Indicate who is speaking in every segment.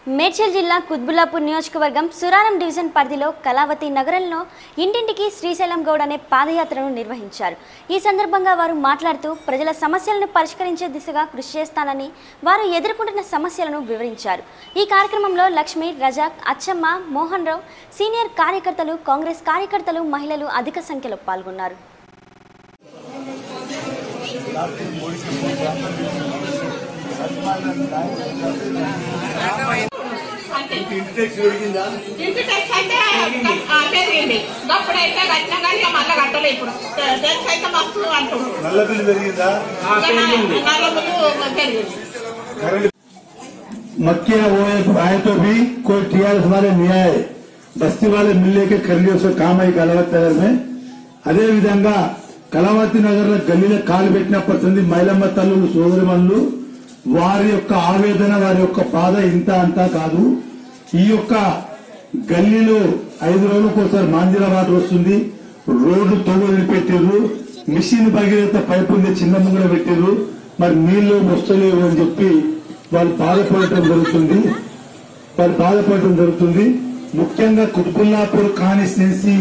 Speaker 1: మేడ్చల్ జిల్లా కుత్బుల్లాపూర్ నియోజకవర్గం సురారం డివిజన్ పరిధిలో కళావతి నగరంలో ఇంటింటికి శ్రీశైలం గౌడ్ అనే పాదయాత్రను నిర్వహించారు ఈ సందర్భంగా వారు మాట్లాడుతూ ప్రజల సమస్యలను పరిష్కరించే దిశగా కృషి చేస్తానని వారు ఎదుర్కొంటున్న సమస్యలను వివరించారు ఈ కార్యక్రమంలో లక్ష్మి రజాక్ అచ్చమ్మ మోహన్ రావు సీనియర్ కార్యకర్తలు కాంగ్రెస్ కార్యకర్తలు మహిళలు అధిక సంఖ్యలో పాల్గొన్నారు
Speaker 2: ఇంటి ట్యాక్స్ పెరిగిందా
Speaker 3: ఇంటి ట్యాక్స్ అయితే ఆ, పెరిగింది అప్పుడైతే కట్టినా కానీ ఇక మళ్ళీ కట్టలే ఇప్పుడు ట్యాక్స్ అయితే మస్తు అంటున్నారు
Speaker 2: నల్ల బిల్లు పెరిగిందా
Speaker 3: నల్ల ముందు పెరిగింది
Speaker 2: కరెంట్ मक्के हुए आए तो भी कोई टीआरएस वाले नहीं आए बस्ती वाले मिलने के कर लिए उसका काम है कलावతి నగర్ में అదే విధంగా కళావతి నగర్ లో గల్లీలో కాలు పెట్టినప్పటి మైలమ్మ తల్లులు సోదరిమణులు వారి యొక్క ఆవేదన వారి యొక్క బాధ ఇంత అంతా కాదు ఈ యొక్క గల్లీలో ఐదు రోజులకు ఒకసారి మాంజిరా వాటర్ వస్తుంది రోడ్డు తొవ్వలు పెట్టిర్రు మిషన్ భగీరథ పైపు ఉంది చిన్న ముంగడ పెట్టిర్రు మరి నీళ్లు వస్తలేవు అని చెప్పి వాళ్ళు బాధపడటం జరుగుతుంది వాళ్ళు బాధపడటం జరుగుతుంది ముఖ్యంగా కుతుబుల్లాపూర్ కాన్స్టిట్యున్సీ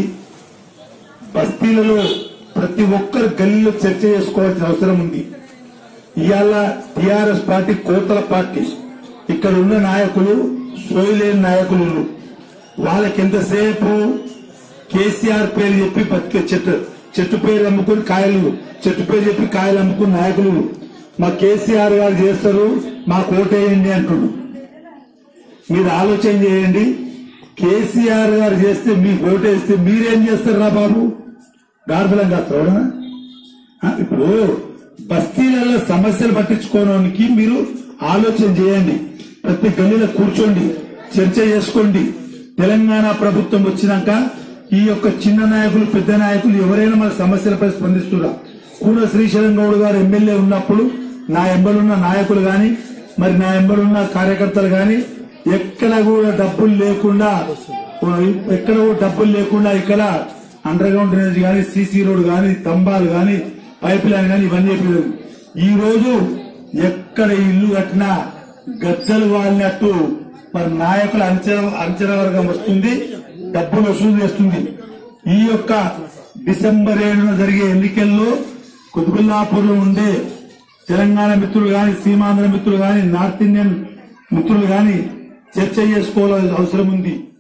Speaker 2: బస్తీలలో ప్రతి ఒక్కరు గల్లీలో చర్చ చేసుకోవాల్సిన అవసరం ఉంది ఇవాళ టీఆర్ఎస్ పార్టీ కోతల పార్టీ ఇక్కడ ఉన్న నాయకులు సోయలేని నాయకులు ఉన్నారు. వాళ్ళకి ఎంతసేపు కేసీఆర్ పేరు చెప్పి బతికే చెట్టు చెట్టు పేరు అమ్ముకుని కాయలు చెట్టు పేరు చెప్పి కాయలు అమ్ముకుని నాయకులు మా కేసీఆర్ గారు చేస్తారు మాకు ఓటేయండి అంటున్నారు మీరు ఆలోచన చేయండి కేసీఆర్ గారు చేస్తే మీకు ఓటేస్తే మీరేం చేస్తారు రా బాబు గార్బలం కాస్తారా ఇప్పుడు బస్తీలలో సమస్యలు పట్టించుకోవడానికి మీరు ఆలోచన చేయండి ప్రతి గల్లీలో కూర్చోండి చర్చ చేసుకోండి తెలంగాణ ప్రభుత్వం వచ్చినాక ఈ యొక్క చిన్న నాయకులు పెద్ద నాయకులు ఎవరైనా మన సమస్యలపై స్పందిస్తున్నా కూన శ్రీశైలం గౌడ్ గారు ఎమ్మెల్యే ఉన్నప్పుడు నా ఎంబలున్న నాయకులు గాని మరి నా ఎంబలున్న కార్యకర్తలు గాని ఎక్కడ కూడా డబ్బులు లేకుండా ఎక్కడ కూడా డబ్బులు లేకుండా ఇక్కడ అండర్ గ్రౌండ్ డ్రైనేజ్ గాని సీసీ రోడ్ గాని స్తంభాలు గాని పైప్ లైన్ గాని ఇవన్నీ చెప్పలేదు ఈ రోజు ఎక్కడ ఇల్లు కట్టినా గద్దలు వాలినట్టు మరి నాయకుల అంచనా అంచనా వర్గం వస్తుంది డబ్బులు వసూలు చేస్తుంది ఈ యొక్క డిసెంబర్ ఏడున జరిగే ఎన్నికల్లో కుతుబుల్లాపూర్ లో ఉండే తెలంగాణ మిత్రులు గాని సీమాంధ్ర మిత్రులు గాని నార్త్ ఇండియన్ మిత్రులు గాని చర్చ చేసుకోవాల్సిన అవసరం ఉంది